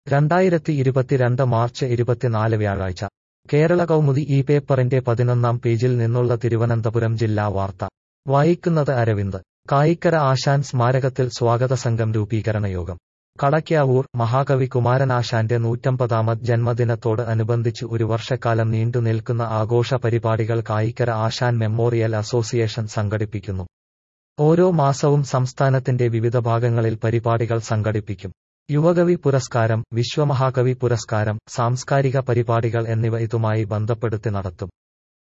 രണ്ടായിരത്തി ഇരുപത്തിരണ്ട് മാർച്ച് ഇരുപത്തിനാല് വ്യാഴാഴ്ച കേരള കൗമുദി ഈ പേപ്പറിന്റെ പതിനൊന്നാം പേജിൽ നിന്നുള്ള തിരുവനന്തപുരം ജില്ലാ വാർത്ത വായിക്കുന്നത് അരവിന്ദ് കായിക്കര ആശാൻ സ്മാരകത്തിൽ സ്വാഗത സംഘം രൂപീകരണ യോഗം കടയ്ക്കാവൂർ മഹാകവി കുമാരനാശാന്റെ നൂറ്റമ്പതാമത് ജന്മദിനത്തോട് അനുബന്ധിച്ച് ഒരു വർഷക്കാലം നീണ്ടു നിൽക്കുന്ന ആഘോഷ പരിപാടികൾ കായിക്കര ആശാൻ മെമ്മോറിയൽ അസോസിയേഷൻ സംഘടിപ്പിക്കുന്നു ഓരോ മാസവും സംസ്ഥാനത്തിന്റെ വിവിധ ഭാഗങ്ങളിൽ പരിപാടികൾ സംഘടിപ്പിക്കും യുവകവി പുരസ്കാരം വിശ്വമഹാകവി പുരസ്കാരം സാംസ്കാരിക പരിപാടികൾ എന്നിവ ഇതുമായി ബന്ധപ്പെടുത്തി നടത്തും